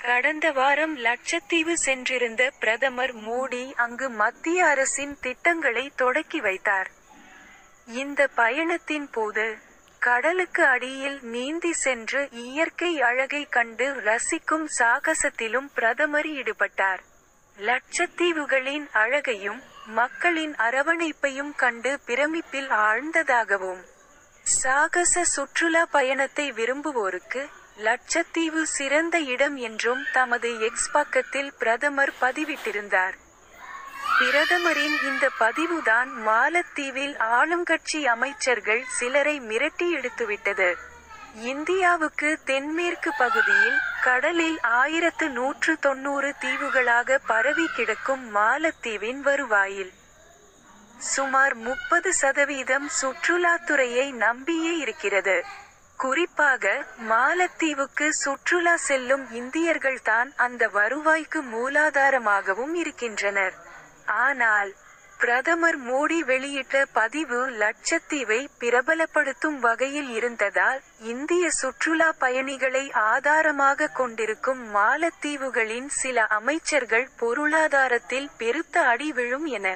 கடந்த வாரம் லட்சத்தீவு சென்றிருந்த பிரதமர் மோடி அங்கு மத்திய அரசின் திட்டங்களை தொடக்கி வைத்தார் இந்த பயணத்தின் போது கடலுக்கு அடியில் நீந்தி சென்று இயற்கை அழகை கண்டு ரசிக்கும் சாகசத்திலும் பிரதமர் ஈடுபட்டார் லட்சத்தீவுகளின் அழகையும் மக்களின் அரவணைப்பையும் கண்டு பிரமிப்பில் ஆழ்ந்ததாகவும் சாகச சுற்றுலா பயணத்தை விரும்புவோருக்கு லட்சத்தீவு சிறந்த இடம் என்றும் தமது எக்ஸ் பக்கத்தில் பிரதமர் பதிவிட்டிருந்தார் பிரதமரின் இந்த பதிவுதான் மாலத்தீவில் ஆளுங்கட்சி அமைச்சர்கள் சிலரை மிரட்டி எடுத்துவிட்டது இந்தியாவுக்கு தென்மேற்கு பகுதியில் கடலில் ஆயிரத்து நூற்று தொன்னூறு தீவுகளாக பரவி கிடக்கும் மாலத்தீவின் வருவாயில் சுமார் முப்பது சதவீதம் சுற்றுலாத்துறையை நம்பியே இருக்கிறது குறிப்பாக மாலத்தீவுக்கு சுற்றுலா செல்லும் இந்தியர்கள்தான் அந்த வருவாய்க்கு மூலாதாரமாகவும் இருக்கின்றனர் ஆனால் பிரதமர் மோடி வெளியிட்ட பதிவு லட்சத்தீவை பிரபலப்படுத்தும் வகையில் இருந்ததால் இந்திய சுற்றுலா பயணிகளை ஆதாரமாக கொண்டிருக்கும் மாலத்தீவுகளின் சில அமைச்சர்கள் பொருளாதாரத்தில் பெருத்த அடி விழும் என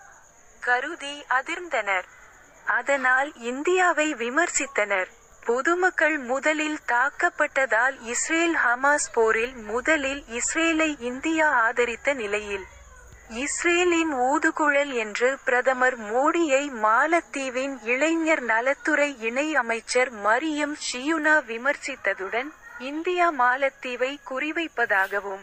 கருதி அதிர்ந்தனர் அதனால் இந்தியாவை விமர்சித்தனர் பொதுமக்கள் முதலில் தாக்கப்பட்டதால் இஸ்ரேல் ஹமாஸ் போரில் முதலில் இஸ்ரேலை இந்தியா ஆதரித்த நிலையில் இஸ்ரேலின் ஊதுகுழல் என்று பிரதமர் மோடியை மாலத்தீவின் இளைஞர் நலத்துறை இணை அமைச்சர் மரியம் ஷியுனா விமர்சித்ததுடன் இந்தியா மாலத்தீவை குறிவைப்பதாகவும்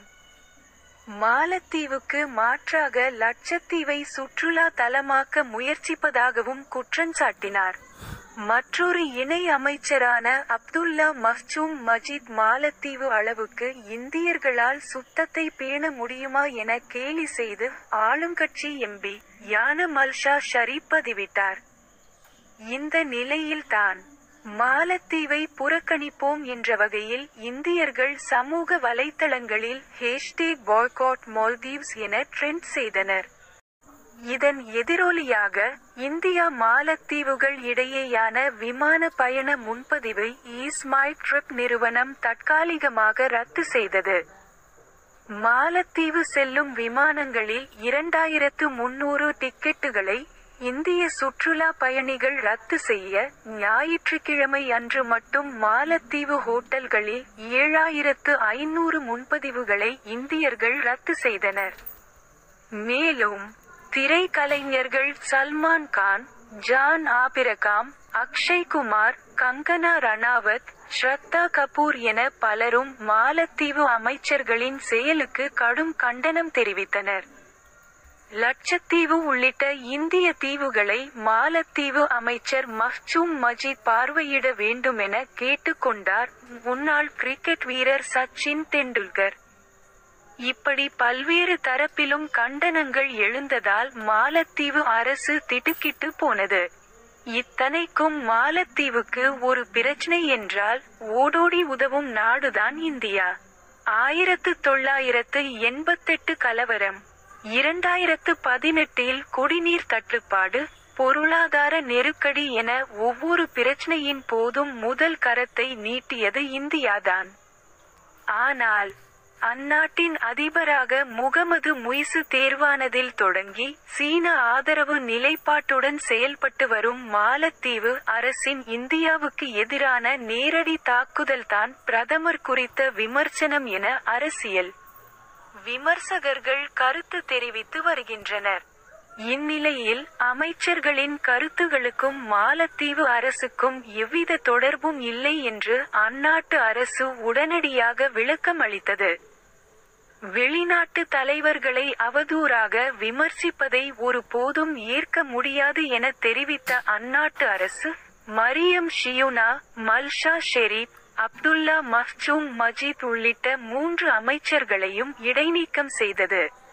மாலத்தீவுக்கு மாற்றாக லட்சத்தீவை சுற்றுலா தலமாக்க முயற்சிப்பதாகவும் குற்றஞ்சாட்டினார் மற்றொரு இணை அமைச்சரான அப்துல்லா மஹ்சூம் மஜித் மாலத்தீவு அளவுக்கு இந்தியர்களால் சுத்தத்தை பேண முடியுமா என கேலி செய்து ஆளுங்கட்சி எம்பி யான மல்ஷா ஷரீப் பதிவிட்டார் இந்த நிலையில்தான் மாலத்தீவை புறக்கணிப்போம் என்ற வகையில் இந்தியர்கள் சமூக வலைத்தளங்களில் ஹேஷ்டேக் பாய்காட் மால்தீவ்ஸ் என ட்ரெண்ட் செய்தனர் இதன் எதிரொலியாக இந்தியா மாலத்தீவுகள் இடையேயான விமான பயண முன்பதிவை ஈஸ்மாய் ட்ரிப் நிறுவனம் தற்காலிகமாக ரத்து செய்தது மாலத்தீவு செல்லும் விமானங்களில் இரண்டாயிரத்து முன்னூறு டிக்கெட்டுகளை இந்திய சுற்றுலா பயணிகள் ரத்து செய்ய ஞாயிற்றுக்கிழமை அன்று மட்டும் மாலத்தீவு ஹோட்டல்களில் ஏழாயிரத்து ஐநூறு முன்பதிவுகளை இந்தியர்கள் ரத்து செய்தனர் மேலும் திரைக்கலைஞர்கள் சல்மான் கான் ஜான் ஆபிரகாம் அக்ஷய் குமார் கங்கனா ரணாவத் ஸ்ரத்தா கபூர் என பலரும் மாலத்தீவு அமைச்சர்களின் செயலுக்கு கடும் கண்டனம் தெரிவித்தனர் லட்சத்தீவு உள்ளிட்ட இந்திய தீவுகளை மாலத்தீவு அமைச்சர் மஹ்சூம் மஜித் பார்வையிட வேண்டுமென கேட்டுக்கொண்டார் முன்னாள் கிரிக்கெட் வீரர் சச்சின் தெண்டுல்கர் இப்படி பல்வேறு தரப்பிலும் கண்டனங்கள் எழுந்ததால் மாலத்தீவு அரசு திடுக்கிட்டு போனது இத்தனைக்கும் மாலத்தீவுக்கு ஒரு பிரச்சனை என்றால் ஓடோடி உதவும் நாடுதான் இந்தியா ஆயிரத்து தொள்ளாயிரத்து எண்பத்தெட்டு கலவரம் இரண்டாயிரத்து பதினெட்டில் குடிநீர் தட்டுப்பாடு பொருளாதார நெருக்கடி என ஒவ்வொரு பிரச்சனையின் போதும் முதல் கரத்தை நீட்டியது இந்தியாதான் ஆனால் அந்நாட்டின் அதிபராக முகமது முய்சு தேர்வானதில் தொடங்கி சீன ஆதரவு நிலைப்பாட்டுடன் செயல்பட்டு வரும் மாலத்தீவு அரசின் இந்தியாவுக்கு எதிரான நேரடி தாக்குதல்தான் பிரதமர் குறித்த விமர்சனம் என அரசியல் விமர்சகர்கள் கருத்து தெரிவித்து வருகின்றனர் இந்நிலையில் அமைச்சர்களின் கருத்துகளுக்கும் மாலத்தீவு அரசுக்கும் எவ்வித தொடர்பும் இல்லை என்று அந்நாட்டு அரசு உடனடியாக விளக்கம் அளித்தது வெளிநாட்டு தலைவர்களை அவதூறாக விமர்சிப்பதை ஒரு போதும் ஏற்க முடியாது என தெரிவித்த அந்நாட்டு அரசு மரியம் ஷியுனா மல்ஷா ஷெரீப் அப்துல்லா மஹ்சூம் மஜித் உள்ளிட்ட மூன்று அமைச்சர்களையும் இடைநீக்கம் செய்தது